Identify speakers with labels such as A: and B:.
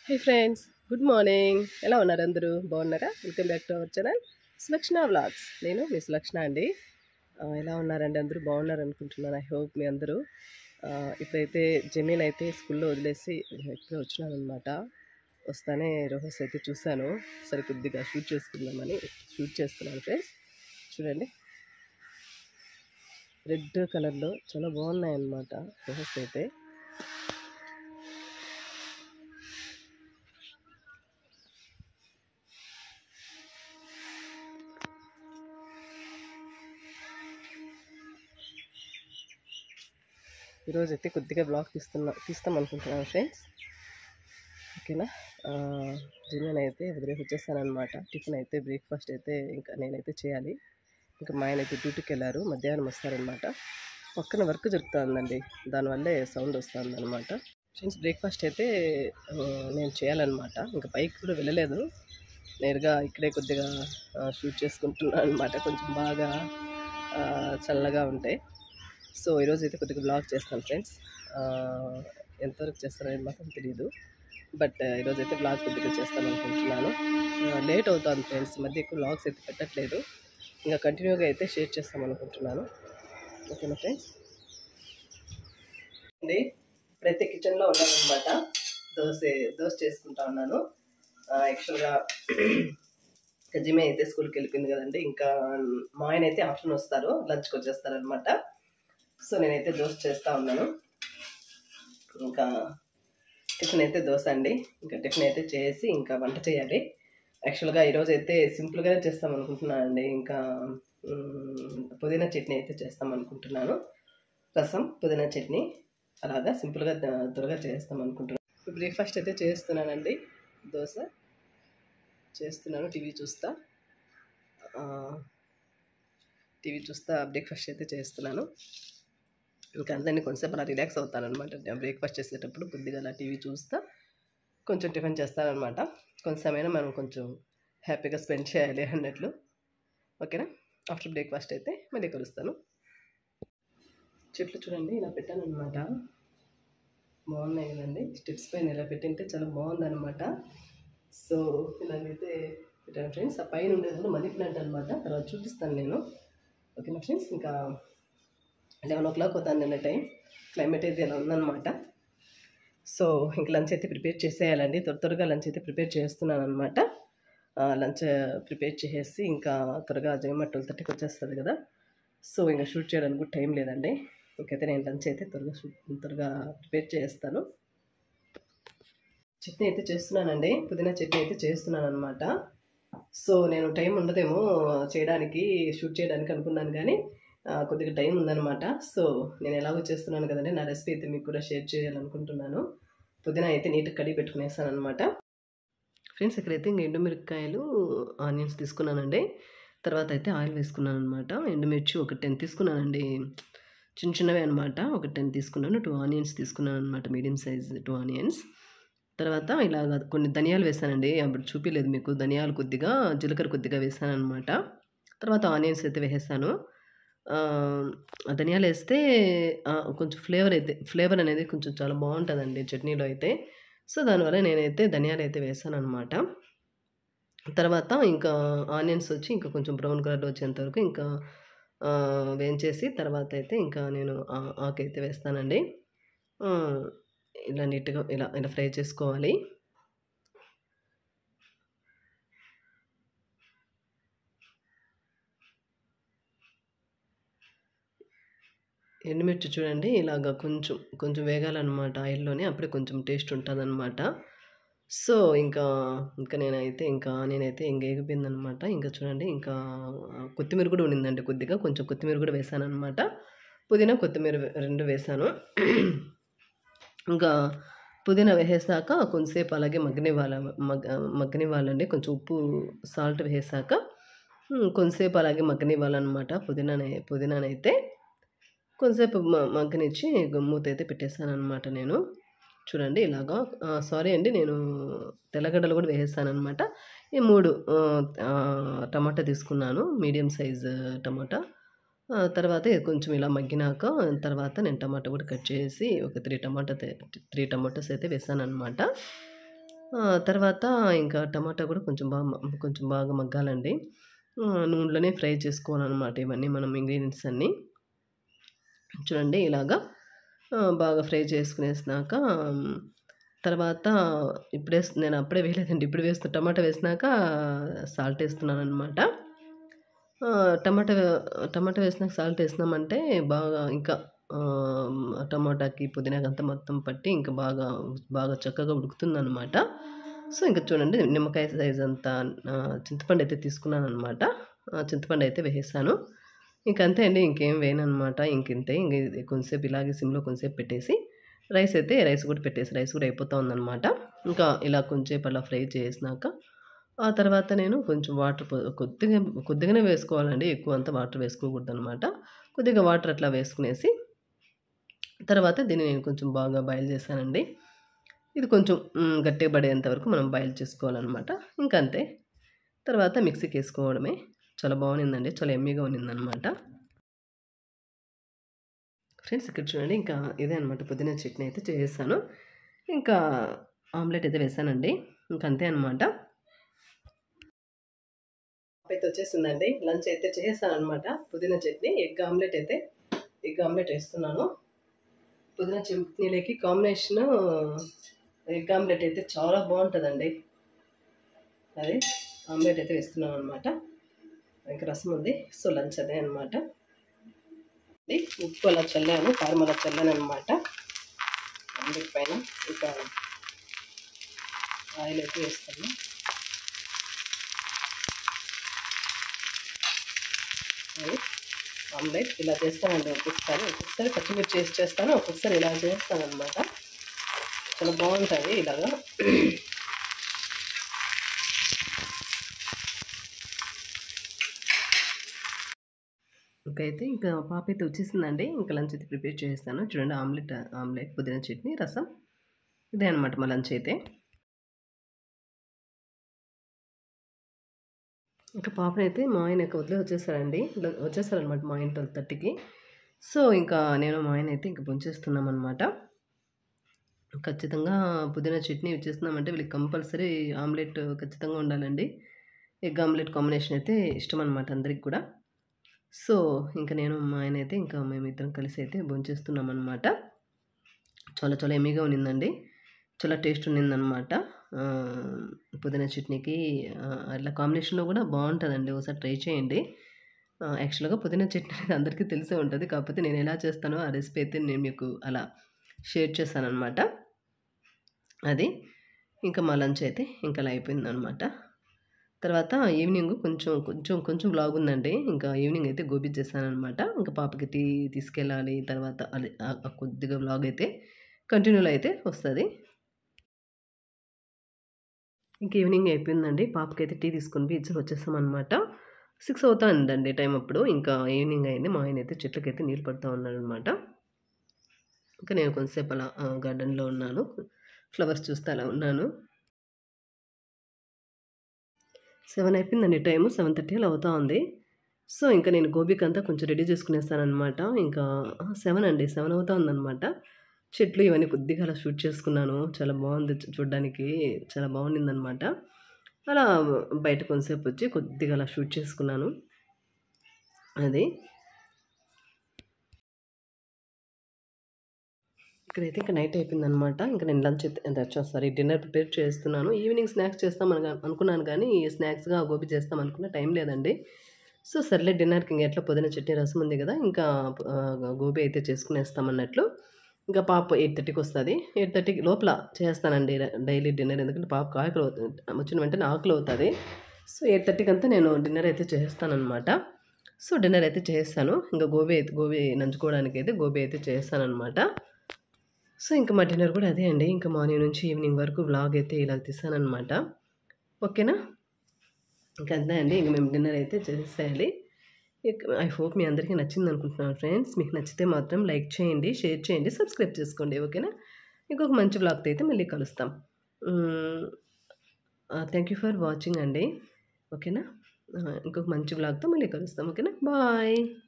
A: hi friends good morning ఎలా ఉన్నారు అందరూ బాగున్నారా welcome back to our channel Sulakshana vlogs నేను మీ సులక్షణ అండి ఆ, ఎలా ఉన్నారండి అందరూ బాగున్నారు అనుకుంటున్నాను ఐ హోప్ మీ అందరూ ఆ, ఇప్పుడైతే జమీన్ అయితే స్కూల్లో వదిలేసి ఇప్పుడే వచ్చినాను అనమాట వస్తానే రోహస్ అయితే చూశాను సరే కొద్దిగా షూట్ చేసుకుందామని షూట్ చేస్తున్నాను ఫ్రెండ్స్ చూడండి రెడ్ కలర్లో చాలా బాగున్నాయి అన్నమాట రోహస్ అయితే ఈరోజు అయితే కొద్దిగా బ్లాగ్ తీస్తున్నా తీస్తాం అనుకుంటున్నాను ఫ్రెండ్స్ ఓకేనా జిమ్మెన్ అయితే వదిలేసి వచ్చేసానమాట టిఫిన్ అయితే బ్రేక్ఫాస్ట్ అయితే ఇంకా నేనైతే చేయాలి ఇంకా మా ఆయన అయితే డ్యూటీకి వెళ్ళారు మధ్యాహ్నం వస్తారనమాట పక్కన వర్క్ జరుగుతుందండి దానివల్లే సౌండ్ వస్తుందన్నమాట ఫ్రెండ్స్ బ్రేక్ఫాస్ట్ అయితే ఆ, నేను చేయాలన్నమాట ఇంకా పైకి కూడా వెళ్ళలేదు నేరుగా ఇక్కడే కొద్దిగా షూట్ చేసుకుంటున్నాను అనమాట కొంచెం బాగా ఆ, చల్లగా ఉంటాయి సో ఈరోజు అయితే కొద్దిగా బ్లాగ్ చేస్తాను ఫ్రెండ్స్ ఎంతవరకు చేస్తారనేది మాత్రం తెలియదు బట్ ఈరోజు అయితే బ్లాగ్ కొద్దిగా చేస్తాను అనుకుంటున్నాను లేట్ అవుతుంది ఫ్రెండ్స్ ఈ మధ్య ఎక్కువ బ్లాగ్స్ అయితే పెట్టట్లేదు ఇంకా కంటిన్యూగా అయితే షేర్ చేస్తాం అనుకుంటున్నాను ఓకేనా ఫ్రెండ్స్ అండి ఇప్పుడైతే కిచెన్లో ఉన్నాను అనమాట దోశ దోశ చేసుకుంటా ఉన్నాను యాక్చువల్గా ఇంకా జిమే అయితే స్కూల్కి వెళ్ళిపోయింది కదండి ఇంకా మా ఆయన అయితే ఆఫ్టర్నూన్ వస్తారు లంచ్కి వచ్చేస్తారనమాట సో నేనైతే దోశ చేస్తూ ఉన్నాను ఇంకా టిఫిన్ అయితే దోశ అండి ఇంకా టిఫిన్ అయితే చేసి ఇంకా వంట చేయాలి యాక్చువల్గా ఈరోజు అయితే సింపుల్గానే చేస్తాం అనుకుంటున్నానండి ఇంకా మ్, పుదీనా చట్నీ అయితే చేస్తాం అనుకుంటున్నాను రసం పుదీనా చట్నీ అలాగా సింపుల్గా ద- త్వరగా చేస్తాం అనుకుంటున్నాను బ్రేక్ఫాస్ట్ అయితే చేస్తున్నానండి దోశ చేస్తున్నాను టీవీ చూస్తా ఆ, టీవీ చూస్తా బ్రేక్ఫాస్ట్ అయితే చేస్తున్నాను ఇంకా అందరినీ కొంచెంసేపు అలా రిలాక్స్ అవుతాను అనమాట బ్రేక్ఫాస్ట్ చేసేటప్పుడు కొద్దిగా అలా టీవీ చూస్తా కొంచెం టిఫిన్ చేస్తానమాట కొంచెమైనా మనం కొంచెం హ్యాపీగా స్పెండ్ చేయాలి అన్నట్లు ఓకేనా ఆఫ్టర్ బ్రేక్ఫాస్ట్ అయితే మళ్ళీ కలుస్తాను చెట్లు చూడండి ఇలా పెట్టాను అనమాట బాగున్నాయి కదండి స్టెప్స్ పైన ఇలా పెట్టింటే చాలా బాగుందన్నమాట సో ఇలాగైతే పెట్టాను ఫ్రెండ్స్ ఆ పైన ఉండేది కూడా మనీ ప్లాంట్ అనమాట తర్వాత చూపిస్తాను నేను ఓకేనా ఫ్రెండ్స్ ఇంకా లెవెన్ ఓ క్లాక్ అవుతుంది నిన్న టైం క్లైమేట్ అయితే ఇలా ఉందన్నమాట సో ఇంక లంచ్ అయితే ప్రిపేర్ చేసేయాలండి త్వర త్వరగా లంచ్ అయితే ప్రిపేర్ చేస్తున్నాను అనమాట లంచ్ ప్రిపేర్ చేసేసి ఇంకా త్వరగా జయమ ట్వెల్వ్ థర్టీకి వచ్చేస్తుంది కదా సో ఇంకా షూట్ చేయడానికి కూడా టైం లేదండి ఇంకైతే నేను లంచ్ అయితే త్వరగా షూట్ త్వరగా ప్రిపేర్ చేస్తాను చట్నీ అయితే చేస్తున్నానండి పుదీనా చట్నీ అయితే చేస్తున్నాను అనమాట సో నేను టైం ఉండదేమో చేయడానికి షూట్ చేయడానికి అనుకున్నాను కానీ ఆ, కొద్దిగా టైం ఉందన్నమాట సో నేను ఎలాగో చేస్తున్నాను కదండి నా రెసిపీ అయితే మీకు కూడా షేర్ చేయాలనుకుంటున్నాను పుదీనా అయితే నీట్గా కడిగి పెట్టుకునేసాను అనమాట ఫ్రెండ్స్ ఇక్కడైతే ఇంక ఎండుమిరపకాయలు ఆనియన్స్ తీసుకున్నానండి తర్వాత అయితే ఆయిల్ వేసుకున్నాను అనమాట ఎండుమిర్చి ఒక టెన్ తీసుకున్నానండి చిన్న చిన్నవే అనమాట ఒక టెన్ తీసుకున్నాను టూ ఆనియన్స్ తీసుకున్నాను అనమాట మీడియం సైజ్ టూ ఆనియన్స్ తర్వాత ఇలాగ కొన్ని ధనియాలు వేసానండి అప్పుడు చూపించలేదు మీకు ధనియాలు కొద్దిగా జీలకర్ర కొద్దిగా వేసాను అనమాట తర్వాత ఆనియన్స్ అయితే వేసేసాను ఆ, ఆ ధనియాలు వేస్తే ఆ, కొంచెం ఫ్లేవర్ అయితే ఫ్లేవర్ అనేది కొంచెం చాలా బాగుంటుందండి చట్నీలో అయితే సో దానివల్ల నేనైతే ధనియాలు అయితే వేసాను అనమాట తర్వాత ఇంకా ఆనియన్స్ వచ్చి ఇంకా కొంచెం బ్రౌన్ కలర్ వచ్చేంత వరకు ఇంకా ఆ, వేయించేసి తర్వాత అయితే ఇంకా నేను ఆ- ఆకు అయితే వేస్తానండి ఆ, ఇలా నీట్గా ఇలా ఇలా ఫ్రై చేసుకోవాలి ఎండుమిర్చి చూడండి ఇలాగ కొంచెం కొంచెం వేగాలన్నమాట ఆయిల్లోనే అప్పుడే కొంచెం టేస్ట్ ఉంటుందన్నమాట సో ఇంకా ఇంకా నేనైతే ఇంకా నేనైతే ఇంకా ఎగిపోయిందనమాట ఇంకా చూడండి ఇంకా కొత్తిమీర కూడా ఉండిందండి కొద్దిగా కొంచెం కొత్తిమీర కూడా వేసాను అనమాట పుదీనా కొత్తిమీర వే- రెండు వేసాను ఇంకా పుదీనా వేసేసాక కొంచెంసేపు అలాగే మగ్గనివ్వాల మగ్గ మగ్గనివ్వాలండి కొంచెం ఉప్పు సాల్ట్ వేసాక ఉమ్, కొంచెంసేపు అలాగే మగ్గనివ్వాలన్నమాట పుదీనానే పుదీనానైతే కొంచెంసేపు మ- మగ్గనిచ్చి మూత అయితే పెట్టేశాను అనమాట నేను చూడండి ఇలాగా సారీ అండి నేను తెల్లగడ్డలు కూడా వేసేసాను అనమాట ఈ మూడు ఆ, ఆ, టమాటా తీసుకున్నాను మీడియం సైజ్ టమాటా ఆ, తర్వాత ఇది కొంచెం ఇలా మగ్గినాక తర్వాత నేను టమాటా కూడా కట్ చేసి ఒక త్రీ టమాటా త్రీ టమాటోస్ అయితే వేసాను అనమాట ఆ, తర్వాత ఇంకా టమాటా కూడా కొంచెం బాగా మ- కొంచెం బాగా మగ్గాలండి ఆ, నూనెలోనే ఫ్రై చేసుకోవాలన్నమాట ఇవన్నీ మనం ఇంగ్రీడియంట్స్ అన్నీ చూడండి ఇలాగా ఆ, బాగా ఫ్రై చేసుకునేసినాక మ్, తర్వాత ఇప్పుడే నేను అప్పుడే వేయలేదండి ఇప్పుడు వేస్తూ టమాటా వేసినాక సాల్ట్ వేస్తున్నాను అనమాట టమాటా టమాటా వేసినాక సాల్ట్ వేసినామంటే బాగా ఇంకా ఆ, టమాటాకి పుదీనాకి అంతా మొత్తం పట్టి ఇంకా బాగా బాగా చక్కగా ఉడుకుతుందన్నమాట సో ఇంకా చూడండి నిమ్మకాయ సైజ్ అంతా ఆ, చింతపండు అయితే తీసుకున్నాను అనమాట చింతపండు అయితే వేసేసాను ఇంక అంతే అండి ఇంకేం వేయను అనమాట ఇంకింతే ఇంక ఇది కొంచెంసేపు ఇలాగే సిమ్లో కొంచెంసేపు పెట్టేసి రైస్ అయితే రైస్ కూడా పెట్టేసి రైస్ కూడా అయిపోతూ ఉందన్నమాట ఇంకా ఇలా కొంచెంసేపు అలా ఫ్రై చేసినాక ఆ తర్వాత నేను కొంచెం వాటర్ పో- కొద్దిగా కొద్దిగానే వేసుకోవాలండి ఎక్కువ అంతా వాటర్ వేసుకోకూడదు అనమాట కొద్దిగా వాటర్ అట్లా వేసుకునేసి తర్వాత దీన్ని నేను కొంచెం బాగా బాయిల్ చేశానండి ఇది కొంచెం మ్, గట్టిగా పడేంత వరకు మనం బాయిల్ చేసుకోవాలన్నమాట ఇంకా అంతే తర్వాత మిక్సీకి వేసుకోవడమే చాలా బాగుండిందండి చాలా ఎమ్మీగా ఉన్నిందనమాట ఫ్రెండ్స్ ఇక్కడ చూడండి ఇంకా ఇదే అనమాట పుదీనా చట్నీ అయితే చేసేసాను ఇంకా ఆమ్లెట్ అయితే వేసానండి ఇంకా అంతే అనమాట అయితే వచ్చేసిందండి లంచ్ అయితే చేసేసాను అనమాట పుదీనా చట్నీ ఎగ్ ఆమ్లెట్ అయితే ఎగ్ ఆమ్లెట్ వేస్తున్నాను పుదీనా చట్నీలోకి కాంబినేషన్ ఎగ్ ఆమ్లెట్ అయితే చాలా బాగుంటుందండి అది ఆమ్లెట్ అయితే వేస్తున్నాను అనమాట ఇంకా రసం ఉంది సో లంచ్ అదే అనమాట ఉప్పు అలా చల్లాను కారం అలా చల్లాను అనమాట ఆమ్లెట్ పైన ఇంకా ఆయిల్ అయితే వేస్తాను అది ఆమ్లెట్ ఇలా చేస్తానండి ఒక్కొక్కసారి ఒక్కొక్కసారి పచ్చిమిర్చి వేసి చేస్తాను ఒక్కొక్కసారి ఇలా చేస్తాను అనమాట చాలా బాగుంటుంది ఇలాగా ఇంకైతే ఇంకా పాప అయితే వచ్చేసిందండి ఇంకా లంచ్ అయితే ప్రిపేర్ చేస్తాను చూడండి ఆమ్లెట్ ఆమ్లెట్ పుదీనా చట్నీ రసం ఇదే అనమాట మా లంచ్ అయితే ఇంకా పాపనైతే మా ఆయన యొక్క వదిలే వచ్చేసారండి ల- వచ్చేసారనమాట మా ఆయన ట్వెల్వ్ థర్టీకి సో ఇంకా నేను మా ఆయన అయితే ఇంకా పొంచేస్తున్నాం అనమాట ఖచ్చితంగా పుదీనా చట్నీ వచ్చేస్తున్నామంటే వీళ్ళకి కంపల్సరీ ఆమ్లెట్ ఖచ్చితంగా ఉండాలండి ఎగ్ ఆమ్లెట్ కాంబినేషన్ అయితే ఇష్టం అనమాట అందరికి కూడా సో ఇంకా నేను మా ఆయన అయితే ఇంకా మేమిద్దరం కలిసి అయితే భోంచేస్తున్నాం అనమాట చాలా చాలా ఎమ్మీగా ఉన్నిందండి చాలా టేస్ట్ ఉన్నిందనమాట ఆ, పుదీనా చట్నీకి ఆ, అట్లా కాంబినేషన్లో కూడా బాగుంటుందండి ఒకసారి ట్రై చేయండి ఆ, యాక్చువల్గా పుదీనా చట్నీ అనేది అందరికీ తెలిసే ఉంటుంది కాకపోతే నేను ఎలా చేస్తానో ఆ రెసిపీ అయితే నేను మీకు అలా షేర్ చేశాను అనమాట అది ఇంకా మా లంచ్ అయితే ఇంకా అలా అయిపోయిందనమాట తర్వాత ఈవినింగ్ కొంచెం కొంచెం కొంచెం బ్లాగ్ ఉందండి ఇంకా ఈవినింగ్ అయితే గోబీ చేశానమాట ఇంకా పాపకి టీ తీసుకెళ్ళాలి తర్వాత అదే ఆ- ఆ కొద్దిగా బ్లాగ్ అయితే కంటిన్యూలో అయితే వస్తుంది ఇంక ఈవినింగ్ అయిపోయిందండి పాపకి అయితే టీ తీసుకొని పోయి ఇచ్చి వచ్చేసామన్నమాట సిక్స్ అవుతా ఉందండి టైం అప్పుడు ఇంకా ఈవినింగ్ అయింది మా ఆయన అయితే చెట్లకైతే నీళ్ళు పడుతూ ఉన్నాడు అనమాట ఇంకా నేను కొంతసేపు అలా గార్డెన్లో ఉన్నాను ఫ్లవర్స్ చూస్తే అలా ఉన్నాను సెవెన్ అయిపోయిందండి టైము సెవెన్ థర్టీ అలా అవుతా ఉంది సో ఇంకా నేను గోబీకి అంతా కొంచెం రెడీ చేసుకునేస్తానమాట ఇంకా సెవెన్ అండి సెవెన్ అవుతా ఉందన్నమాట చెట్లు ఇవన్నీ కొద్దిగా అలా షూట్ చేసుకున్నాను చాలా బాగుంది చూ- చూడ్డానికి చాలా బాగుండిందనమాట అలా బయట కొంతసేపు వచ్చి కొద్దిగా అలా షూట్ చేసుకున్నాను అది ఇక్కడైతే ఇంకా నైట్ అయిపోయిందనమాట ఇంకా నేను లంచ్ సారీ డిన్నర్ ప్రిపేర్ చేస్తున్నాను ఈవినింగ్ స్నాక్స్ చేస్తాం అని అనుకున్నాను కానీ స్నాక్స్గా గోబీ చేస్తాం అనుకున్న టైం లేదండి సో సర్లే డిన్నర్కి ఇంకా ఎట్లా పొద్దున చట్నీ రసం ఉంది కదా ఇంకా ఆ, గోబీ అయితే చేసుకునేస్తాం అన్నట్లు ఇంకా పాప ఎయిట్ థర్టీకి వస్తుంది ఎయిట్ థర్టీకి లోపల చేస్తానండి డైలీ డిన్నర్ ఎందుకంటే పాపకు ఆకలి అవుతుంది వచ్చిన వెంటనే ఆకలి అవుతుంది సో ఎయిట్ థర్టీకి అంతా నేను డిన్నర్ అయితే చేస్తానన్నమాట సో డిన్నర్ అయితే చేస్తాను ఇంకా గోబీ అయితే గోబీ నంచుకోవడానికి అయితే గోబీ అయితే చేస్తానన్నమాట సో ఇంకా మా డిన్నర్ కూడా అదే అండి ఇంకా మార్నింగ్ నుంచి ఈవినింగ్ వరకు వ్లాగ్ అయితే ఇలా తీసానమాట ఓకేనా ఇంకా అంతే అండి ఇంక మేము డిన్నర్ అయితే చేసేయాలి ఐ హోప్ మీ అందరికీ నచ్చింది అనుకుంటున్నాను ఫ్రెండ్స్ మీకు నచ్చితే మాత్రం లైక్ చేయండి షేర్ చేయండి సబ్స్క్రైబ్ చేసుకోండి ఓకేనా ఇంకొక మంచి వ్లాగ్తో అయితే మళ్ళీ కలుస్తాం థ్యాంక్ యూ ఫర్ వాచింగ్ అండి ఓకేనా ఆ, ఇంకొక మంచి వ్లాగ్తో మళ్ళీ కలుస్తాం ఓకేనా బాయ్